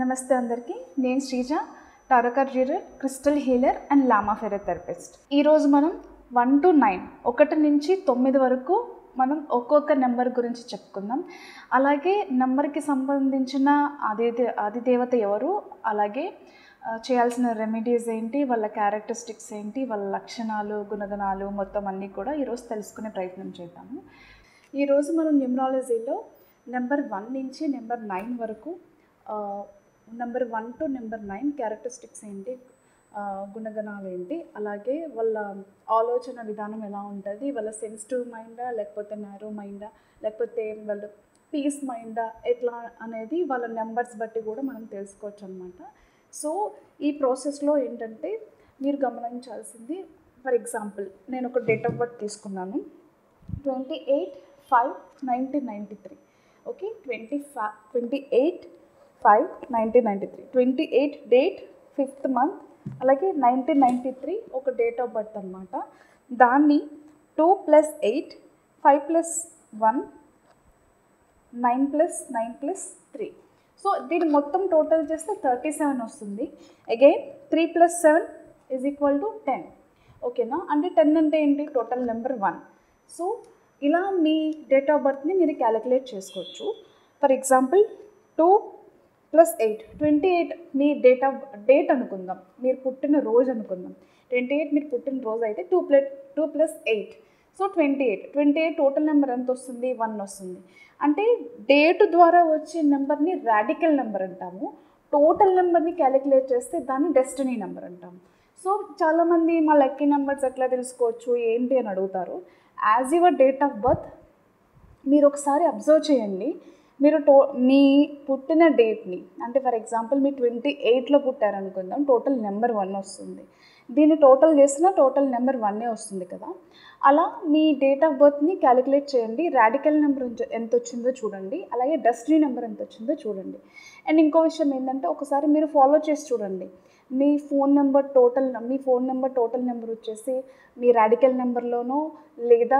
నమస్తే అందరికీ నేను Sreeja tarot card reader crystal healer and lama fera therapist ఈరోజు మనం వన్ టు నైన్ ఒకటి నుంచి తొమ్మిది వరకు మనం ఒక్కొక్క నెంబర్ గురించి చెప్పుకుందాం అలాగే నెంబర్కి సంబంధించిన ఆది ఆదిదేవత ఎవరు అలాగే ఆ, చేయాల్సిన రెమెడీస్ ఏంటి వాళ్ళ క్యారెక్టరిస్టిక్స్ ఏంటి వాళ్ళ లక్షణాలు గుణగణాలు మొత్తం అన్నీ కూడా ఈరోజు తెలుసుకునే ప్రయత్నం చేద్దాము ఈరోజు మనం న్యూమరాలజీలో నెంబర్ వన్ నుంచి నెంబర్ నైన్ వరకు number one to number nine characteristics ఏంటి ఆ, గుణగణాలు ఏంటి అలాగే వాళ్ళ ఆలోచన విధానం ఎలా ఉంటుంది వాళ్ళ సెన్సిటివ్ మైండా లేకపోతే నారో మైండా లేకపోతే వాళ్ళు పీస్ మైండా ఎట్లా అనేది వాళ్ళ నెంబర్స్ బట్టి కూడా మనం తెలుసుకోవచ్చు అనమాట సో ఈ ప్రాసెస్లో ఏంటంటే మీరు గమనించాల్సింది ఫర్ ఎగ్జాంపుల్ నేను ఒక డేట్ ఆఫ్ బర్త్ తీసుకున్నాను twenty eight five nineteen ninety three okay twenty five twenty eight five nineteen ninety three twenty eight date fifth month అలాగే నైన్టీన్ నైంటీ త్రీ ఒక డేట్ ఆఫ్ బర్త్ అనమాట దాన్ని two plus eight five plus one nine plus nine plus three so దీని మొత్తం total చేస్తే thirty seven వస్తుంది again three plus seven is equal to ten ఓకేనా అంటే టెన్ అంటే ఏంటి టోటల్ నెంబర్ వన్ సో ఇలా మీ డేట్ ఆఫ్ బర్త్ని మీరు క్యాలిక్యులేట్ చేసుకోవచ్చు for example two plus eight twenty eight మీ డేట్ ఆఫ్ డేట్ అనుకుందాం మీరు పుట్టిన రోజు అనుకుందాం ట్వంటీ ఎయిట్ మీరు పుట్టిన రోజు అయితే two plus two plus eight so twenty eight twenty eight total number ఎంత వస్తుంది వన్ వస్తుంది అంటే డేట్ ద్వారా వచ్చే నెంబర్ని రాడికల్ నెంబర్ అంటాము టోటల్ నెంబర్ని క్యాలిక్యులేట్ చేస్తే దాన్ని డెస్టినీ నెంబర్ అంటాము సో చాలామంది మా లక్కీ నెంబర్స్ ఎట్లా తెలుసుకోవచ్చు ఏంటి అని అడుగుతారు as your date of birth మీరు ఒకసారి అబ్జర్వ్ చేయండి మీరు టో మీ పుట్టిన డేట్ని అంటే ఫర్ ఎగ్జాంపుల్ మీ ట్వంటీ ఎయిట్లో పుట్టారనుకుందాం టోటల్ నెంబర్ వన్ వస్తుంది దీన్ని టోటల్ చేసిన టోటల్ నెంబర్ వన్నే వస్తుంది కదా అలా మీ డేట్ ఆఫ్ బర్త్ని క్యాలిక్యులేట్ చేయండి రాడికల్ నెంబర్ ఎంత వచ్చిందో చూడండి అలాగే డస్ట్రీ నెంబర్ ఎంత వచ్చిందో చూడండి అండ్ ఇంకో విషయం ఏంటంటే ఒకసారి మీరు ఫాలో చేసి చూడండి మీ ఫోన్ నెంబర్ టోటల్ మీ ఫోన్ నెంబర్ టోటల్ నెంబర్ వచ్చేసి మీ రాడికల్ నెంబర్లోనో లేదా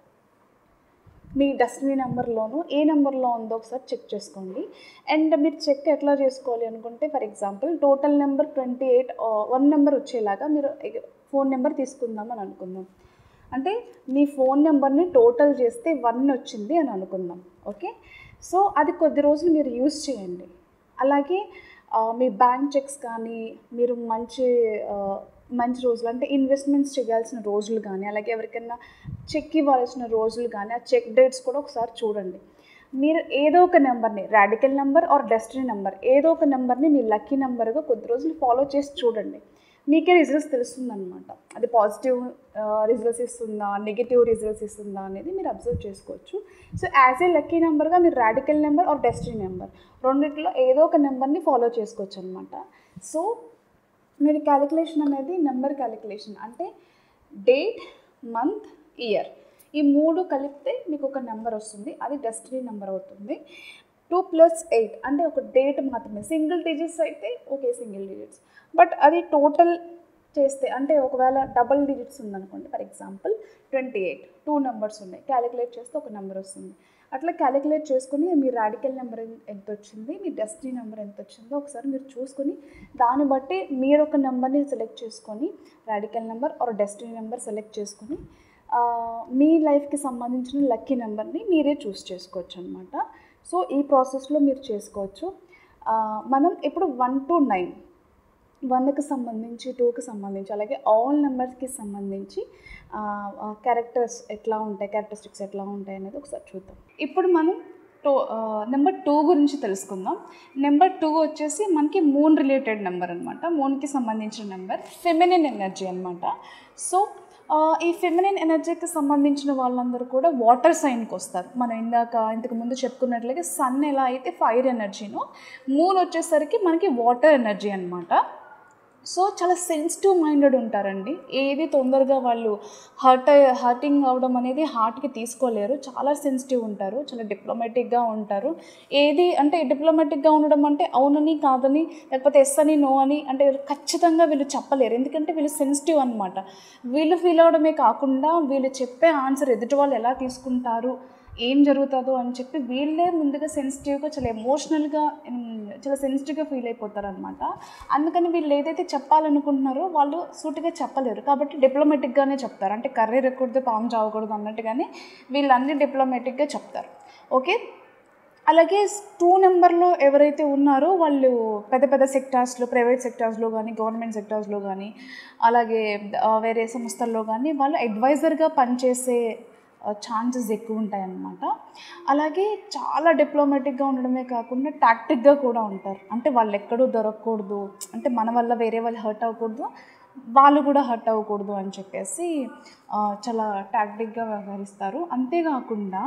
మీ డస్ట్బీ నెంబర్లోనూ ఏ నెంబర్లో ఉందో ఒకసారి చెక్ చేసుకోండి అండ్ మీరు చెక్ ఎట్లా చేసుకోవాలి అనుకుంటే for example total number twenty eight one number వచ్చేలాగా మీరు ఫోన్ నెంబర్ తీసుకుందాం అని అనుకుందాం అంటే మీ ఫోన్ నెంబర్ని టోటల్ చేస్తే వన్ వచ్చింది అని అనుకుందాం ఓకే సో అది కొద్ది రోజులు మీరు యూస్ చేయండి అలాగే ఆ, మీ బ్యాంక్ చెక్స్ కానీ మీరు మంచి ఆ, మంచి రోజులు అంటే ఇన్వెస్ట్మెంట్స్ చేయాల్సిన రోజులు కానీ అలాగే ఎవరికైనా చెక్ ఇవ్వాల్సిన రోజులు కానీ ఆ చెక్ డేట్స్ కూడా ఒకసారి చూడండి మీరు ఏదో ఒక నెంబర్ని radical number or destiny number ఏదో ఒక నెంబర్ని మీ లక్కీ నెంబర్గా కొద్ది రోజులు ఫాలో చేసి చూడండి మీకే రిజల్ట్స్ తెలుస్తుందన్నమాట అది పాజిటివ్ రిజల్ట్స్ ఇస్తుందా నెగిటివ్ రిజల్ట్స్ ఇస్తుందా అనేది మీరు అబ్జర్వ్ చేసుకోవచ్చు సో యాజ్ ఏ లక్కీ నెంబర్గా మీరు radical number or destiny number రెండిట్లో ఏదో ఒక నెంబర్ని ఫాలో చేసుకోవచ్చు అనమాట సో మీరు క్యాలిక్యులేషన్ అనేది నెంబర్ క్యాలిక్యులేషన్ అంటే డేట్ మంత్ ఇయర్ ఈ మూడు కలిపితే మీకు ఒక నెంబర్ వస్తుంది అది డెస్టినీ నెంబర్ అవుతుంది టూ ప్లస్ ఎయిట్ అంటే ఒక డేట్ మాత్రమే సింగిల్ డిజిట్స్ అయితే ఓకే సింగిల్ డిజిట్స్ బట్ అది టోటల్ చేస్తే అంటే ఒకవేళ డబల్ డిజిట్స్ ఉందనుకోండి for example twenty eight two numbers ఉన్నాయి క్యాలిక్యులేట్ చేస్తే ఒక నెంబర్ వస్తుంది అట్లా క్యాలిక్యులేట్ చేసుకుని మీ రాడికల్ నెంబర్ ఎంత వచ్చింది మీ డెస్టినీ నెంబర్ ఎంత వచ్చిందో ఒకసారి మీరు చూసుకొని దాన్ని బట్టి మీరు ఒక నెంబర్ని సెలెక్ట్ చేసుకొని radical number or destiny number select చేసుకొని ఆ, మీ లైఫ్కి సంబంధించిన లక్కీ నెంబర్ని మీరే చూస్ చేసుకోవచ్చు అనమాట సో ఈ ప్రాసెస్లో మీరు చేసుకోవచ్చు ఆ, మనం ఇప్పుడు వన్ టు నైన్ వన్కి సంబంధించి టూకి సంబంధించి అలాగే ఆల్ నెంబర్స్కి సంబంధించి క్యారెక్టర్స్ ఎట్లా ఉంటాయి క్యారెక్టరిస్టిక్స్ ఎట్లా ఉంటాయి అనేది ఒకసారి చూద్దాం ఇప్పుడు మనం టూ నెంబర్ టూ గురించి తెలుసుకుందాం నెంబర్ టూ వచ్చేసి మనకి మూన్ రిలేటెడ్ నెంబర్ అనమాట మూన్కి సంబంధించిన నెంబర్ ఫెమినిన్ ఎనర్జీ అనమాట సో ఆ, ఈ ఫెమినిన్ ఎనర్జీకి సంబంధించిన వాళ్ళందరూ కూడా వాటర్ సైన్కి వస్తారు మనం ఇందాక ఇంతకు ముందు చెప్పుకున్నట్లయితే సన్ ఎలా అయితే ఫైర్ ఎనర్జీనో మూన్ వచ్చేసరికి మనకి వాటర్ ఎనర్జీ అనమాట సో చాలా సెన్సిటివ్ మైండెడ్ ఉంటారండి ఏది తొందరగా వాళ్ళు హర్ట్ హర్టింగ్ అవడం అనేది హార్ట్కి తీసుకోలేరు చాలా సెన్సిటివ్ ఉంటారు చాలా డిప్లొమాటిక్గా ఉంటారు ఏది అంటే డిప్లొమాటిక్గా ఉండడం అంటే అవునని కాదని లేకపోతే ఎస్ అని నో అని అంటే ఖచ్చితంగా వీళ్ళు చెప్పలేరు ఎందుకంటే వీళ్ళు సెన్సిటివ్ అనమాట వీళ్ళు ఫీల్ అవడమే కాకుండా వీళ్ళు చెప్పే ఆన్సర్ ఎదుటి వాళ్ళు ఎలా తీసుకుంటారు ఏం జరుగుతుందో అని చెప్పి వీళ్ళే ముందుగా సెన్సిటివ్గా చాలా ఎమోషనల్గా చాలా సెన్సిటివ్గా ఫీల్ అయిపోతారు అనమాట అందుకని వీళ్ళు ఏదైతే చెప్పాలనుకుంటున్నారో వాళ్ళు సూటిగా చెప్పలేరు కాబట్టి డిప్లొమాటిక్గానే చెప్తారు అంటే కర్రీ ఎక్కకూడదు పాము చావకూడదు అన్నట్టుగానే వీళ్ళు అన్ని డిప్లొమాటిక్గా చెప్తారు ఓకే అలాగే టూ నెంబర్లో ఎవరైతే ఉన్నారో వాళ్ళు పెద్ద పెద్ద సెక్టార్స్లో ప్రైవేట్ సెక్టార్స్లో కానీ గవర్నమెంట్ సెక్టార్స్లో కానీ అలాగే ఆ, వేరే సంస్థల్లో కానీ వాళ్ళు అడ్వైజర్గా పనిచేసే ఛాన్సెస్ ఎక్కువ ఉంటాయన్నమాట అలాగే చాలా డిప్లొమాటిక్గా ఉండడమే కాకుండా టాక్టిక్గా కూడా ఉంటారు అంటే వాళ్ళు ఎక్కడూ దొరకకూడదు అంటే మన వల్ల వేరే వాళ్ళు హర్ట్ అవ్వకూడదు వాళ్ళు కూడా హర్ట్ అవ్వకూడదు అని చెప్పేసి ఆ, చాలా టాక్టిక్గా వ్యవహరిస్తారు అంతేకాకుండా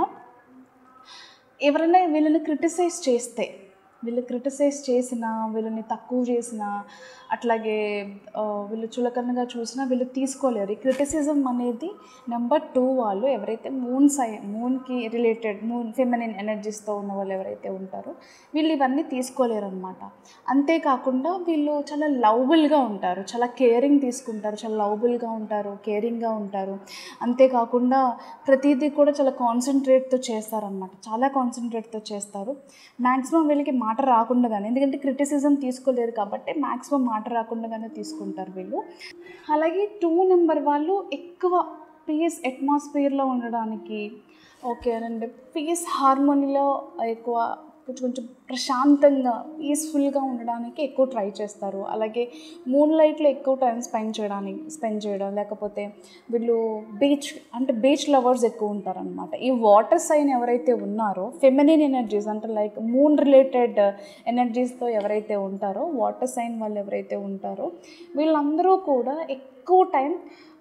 ఎవరైనా వీళ్ళని క్రిటిసైజ్ చేస్తే వీళ్ళు క్రిటిసైజ్ చేసినా వీళ్ళని తక్కువ చేసినా అట్లాగే ఆ, వీళ్ళు చులకనగా చూసినా వీళ్ళు తీసుకోలేరు ఈ క్రిటిసిజం అనేది నెంబర్ టూ వాళ్ళు ఎవరైతే మూన్ సై మూన్కి రిలేటెడ్ మూన్ ఫెమినిన్ ఎనర్జీస్తో ఉన్న వాళ్ళు ఎవరైతే ఉంటారో వీళ్ళు ఇవన్నీ తీసుకోలేరు అనమాట అంతేకాకుండా వీళ్ళు చాలా లవబుల్గా ఉంటారు చాలా కేరింగ్ తీసుకుంటారు చాలా లవబుల్గా ఉంటారు కేరింగ్గా ఉంటారు అంతేకాకుండా ప్రతిదీ కూడా చాలా కాన్సన్ట్రేట్తో చేస్తారనమాట చాలా కాన్సన్ట్రేట్తో చేస్తారు మ్యాక్సిమం వీళ్ళకి మాట రాకుండానే ఎందుకంటే క్రిటిసిజం తీసుకోలేరు కాబట్టి మ్యాక్సిమం మాట రాకుండానే తీసుకుంటారు వీళ్ళు అలాగే టూ నెంబర్ వాళ్ళు ఎక్కువ పీస్ అట్మాస్ఫియర్లో ఉండడానికి ఓకే అండ్ పీస్ హార్మోనీలో ఎక్కువ కొంచెం కొంచెం ప్రశాంతంగా పీస్ఫుల్గా ఉండడానికి ఎక్కువ ట్రై చేస్తారు అలాగే మూన్ లైట్లో ఎక్కువ టైం స్పెండ్ చేయడానికి స్పెండ్ చేయడం లేకపోతే వీళ్ళు బీచ్ అంటే బీచ్ లవర్స్ ఎక్కువ ఉంటారనమాట ఈ వాటర్ సైన్ ఎవరైతే ఉన్నారో ఫెమినిన్ ఎనర్జీస్ అంటే లైక్ మూన్ రిలేటెడ్ ఎనర్జీస్తో ఎవరైతే ఉంటారో వాటర్ సైన్ వాళ్ళు ఎవరైతే ఉంటారో వీళ్ళందరూ కూడా ఎక్కువ టైం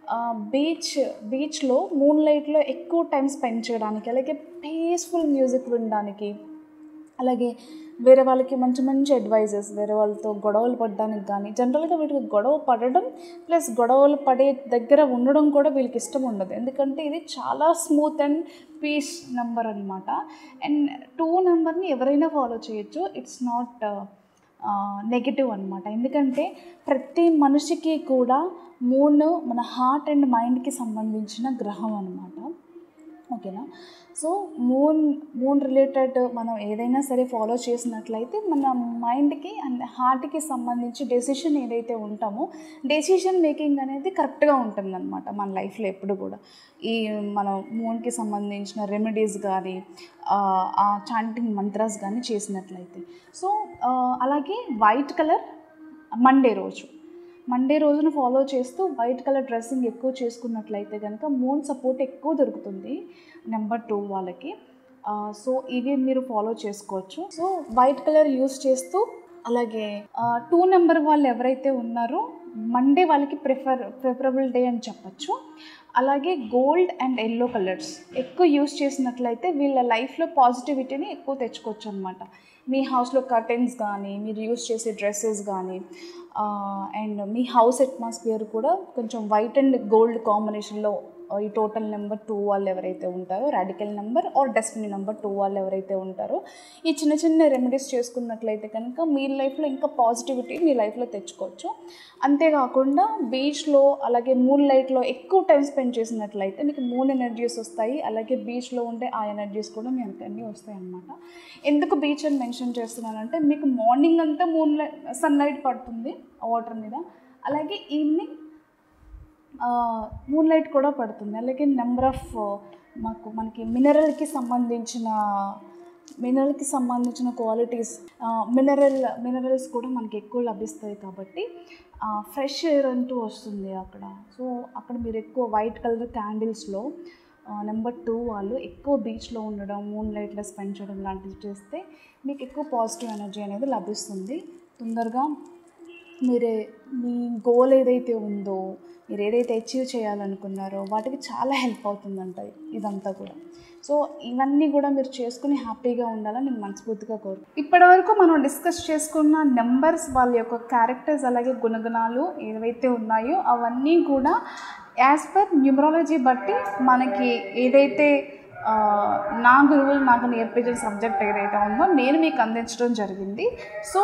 బీచ్ బీచ్లో మూన్ లైట్లో ఎక్కువ టైం స్పెండ్ చేయడానికి అలాగే పీస్ఫుల్ మ్యూజిక్ వినడానికి అలాగే వేరే వాళ్ళకి మంచి మంచి అడ్వైజెస్ వేరే వాళ్ళతో గొడవలు పడడానికి కానీ జనరల్గా వీటికి గొడవ పడడం ప్లస్ గొడవలు పడే దగ్గర ఉండడం కూడా వీళ్ళకి ఇష్టం ఉండదు ఎందుకంటే ఇది చాలా స్మూత్ అండ్ పీస్ నెంబర్ అనమాట అండ్ టూ నెంబర్ని ఎవరైనా ఫాలో చేయొచ్చు ఇట్స్ నాట్ నెగిటివ్ అనమాట ఎందుకంటే ప్రతి మనిషికి కూడా మూన్ మన హార్ట్ అండ్ మైండ్కి సంబంధించిన గ్రహం అనమాట ఓకేనా సో మూన్ మూన్ రిలేటెడ్ మనం ఏదైనా సరే ఫాలో చేసినట్లయితే మన మైండ్కి అండ్ హార్ట్కి సంబంధించి డెసిషన్ ఏదైతే ఉంటామో డెసిషన్ మేకింగ్ అనేది కరెక్ట్గా ఉంటుందన్నమాట మన లైఫ్లో ఎప్పుడు కూడా ఈ మనం మూన్కి సంబంధించిన రెమెడీస్ కానీ ఆ చాంటింగ్ మంత్రాస్ కానీ చేసినట్లయితే సో అలాగే వైట్ కలర్ మండే రోజు మండే రోజున ఫాలో చేస్తూ వైట్ కలర్ డ్రెస్సింగ్ ఎక్కువ చేసుకున్నట్లయితే కనుక మూన్ సపోర్ట్ ఎక్కువ దొరుకుతుంది నెంబర్ టూ వాళ్ళకి ఆ, సో ఇవి మీరు ఫాలో చేసుకోవచ్చు సో వైట్ కలర్ యూస్ చేస్తూ అలాగే టూ నెంబర్ వాళ్ళు ఎవరైతే ఉన్నారో మండే వాళ్ళకి ప్రిఫర్ ప్రిఫరబుల్ డే అని చెప్పచ్చు అలాగే గోల్డ్ అండ్ ఎల్లో కలర్స్ ఎక్కువ యూస్ చేసినట్లయితే వీళ్ళ లైఫ్లో పాజిటివిటీని ఎక్కువ తెచ్చుకోవచ్చు అనమాట మీ హౌస్లో కర్టెన్స్ కానీ మీరు యూస్ చేసే డ్రెస్సెస్ కానీ అండ్ మీ హౌస్ అట్మాస్ఫియర్ కూడా కొంచెం వైట్ అండ్ గోల్డ్ కాంబినేషన్లో ఈ టోటల్ నెంబర్ టూ వాళ్ళు ఎవరైతే ఉంటారో radical number or destiny number two వాళ్ళు ఎవరైతే ఉంటారో ఈ చిన్న చిన్న రెమెడీస్ చేసుకున్నట్లయితే కనుక మీ లైఫ్లో ఇంకా పాజిటివిటీ మీ లైఫ్లో తెచ్చుకోవచ్చు అంతేకాకుండా బీచ్లో అలాగే మూన్ లైట్లో ఎక్కువ టైం స్పెండ్ చేసినట్లయితే మీకు మూన్ ఎనర్జీస్ వస్తాయి అలాగే బీచ్లో ఉండే ఆ ఎనర్జీస్ కూడా మీ అన్నీ వస్తాయి అన్నమాట ఎందుకు బీచ్ అని మెన్షన్ చేస్తున్నానంటే మీకు మార్నింగ్ అంతా మూన్ లైట్ సన్లైట్ పడుతుంది వాటర్ మీద అలాగే ఈవినింగ్ మూన్ లైట్ కూడా పడుతుంది అలాగే నెంబర్ ఆఫ్ మాకు మనకి మినరల్కి సంబంధించిన మినరల్కి సంబంధించిన క్వాలిటీస్ మినరల్ మినరల్స్ కూడా మనకి ఎక్కువ లభిస్తాయి కాబట్టి ఫ్రెష్ ఎయిర్ అంటూ వస్తుంది అక్కడ సో అక్కడ మీరు ఎక్కువ వైట్ కలర్ క్యాండిల్స్లో నెంబర్ టూ వాళ్ళు ఎక్కువ బీచ్లో ఉండడం మూన్ లైట్లో స్పెండ్ చేయడం లాంటివి చేస్తే మీకు ఎక్కువ పాజిటివ్ ఎనర్జీ అనేది లభిస్తుంది తొందరగా మీరే మీ గోల్ ఏదైతే ఉందో మీరు ఏదైతే అచీవ్ చేయాలనుకున్నారో వాటికి చాలా హెల్ప్ అవుతుందంట ఇదంతా కూడా సో ఇవన్నీ కూడా మీరు చేసుకుని హ్యాపీగా ఉండాలని నేను మనస్ఫూర్తిగా కోరు ఇప్పటివరకు మనం డిస్కస్ చేసుకున్న నెంబర్స్ వాళ్ళ యొక్క క్యారెక్టర్స్ అలాగే గుణగణాలు ఏవైతే ఉన్నాయో అవన్నీ కూడా యాజ్ పర్ న్యూమరాలజీ బట్టి మనకి ఏదైతే ఆ, నా గురువులు నాకు నేర్పించిన సబ్జెక్ట్ ఏదైతే ఉందో నేను మీకు అందించడం జరిగింది సో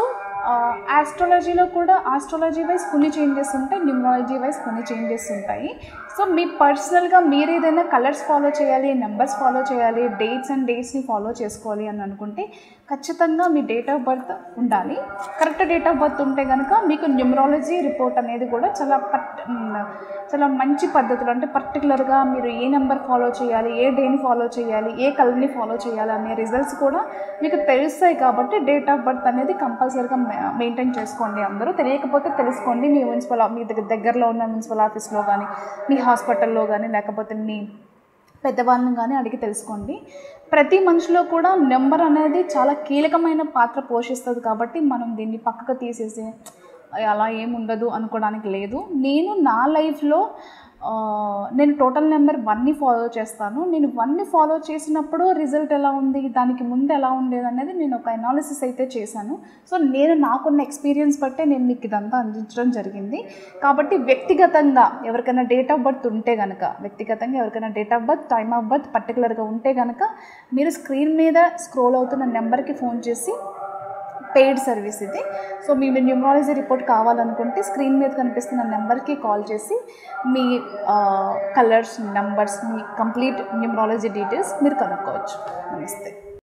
ఆస్ట్రాలజీలో కూడా ఆస్ట్రాలజీ వైజ్ కొన్ని చేంజెస్ ఉంటాయి న్యూమరాలజీ వైజ్ కొన్ని చేంజెస్ ఉంటాయి సో మీ పర్సనల్గా మీరు ఏదైనా కలర్స్ ఫాలో చేయాలి నెంబర్స్ ఫాలో చేయాలి డేట్స్ అండ్ డేట్స్ని ఫాలో చేసుకోవాలి అని అనుకుంటే ఖచ్చితంగా మీ డేట్ ఆఫ్ బర్త్ ఉండాలి కరెక్ట్ డేట్ ఆఫ్ బర్త్ ఉంటే కనుక మీకు న్యూమరాలజీ రిపోర్ట్ అనేది కూడా చాలా పట్ మ్, చాలా మంచి పద్ధతులు అంటే పర్టికులర్గా మీరు ఏ నెంబర్ ఫాలో చేయాలి ఏ డేని ఫాలో చేయాలి ఏ కలర్ని ఫాలో చేయాలి అనే రిజల్ట్స్ కూడా మీకు తెలుస్తాయి కాబట్టి డేట్ ఆఫ్ బర్త్ అనేది కంపల్సరీగా మెయింటైన్ చేసుకోండి అందరూ తెలియకపోతే తెలుసుకోండి మీ మున్సిపల్ మీ దగ్గర దగ్గరలో ఉన్న మున్సిపల్ ఆఫీస్లో కానీ మీ హాస్పిటల్లో కానీ లేకపోతే మీ పెద్దవాళ్ళని కానీ అడిగి తెలుసుకోండి ప్రతి మనిషిలో కూడా నెంబర్ అనేది చాలా కీలకమైన పాత్ర పోషిస్తుంది కాబట్టి మనం దీన్ని పక్కకు తీసేసి అలా ఏముండదు అనుకోవడానికి లేదు నేను నా లైఫ్లో ఆ, నేను టోటల్ నెంబర్ వన్ని ఫాలో చేస్తాను నేను వన్ని ఫాలో చేసినప్పుడు రిజల్ట్ ఎలా ఉంది దానికి ముందు ఎలా ఉండేది అనేది నేను ఒక అనాలిసిస్ అయితే చేశాను సో నేను నాకున్న ఎక్స్పీరియన్స్ బట్టే నేను మీకు ఇదంతా అందించడం జరిగింది కాబట్టి వ్యక్తిగతంగా ఎవరికైనా డేట్ ఆఫ్ బర్త్ ఉంటే కనుక వ్యక్తిగతంగా ఎవరికైనా date of birth time of birth పర్టికులర్గా ఉంటే కనుక మీరు స్క్రీన్ మీద స్క్రోల్ అవుతున్న నెంబర్కి ఫోన్ చేసి పెయిడ్ సర్వీస్ ఇది సో మీ న్యూమరాలజీ రిపోర్ట్ కావాలనుకుంటే స్క్రీన్ మీద కనిపిస్తున్న నెంబర్కి కాల్ చేసి మీ కలర్స్ నెంబర్స్ మీ కంప్లీట్ న్యూమరాలజీ డీటెయిల్స్ మీరు కనుక్కోవచ్చు నమస్తే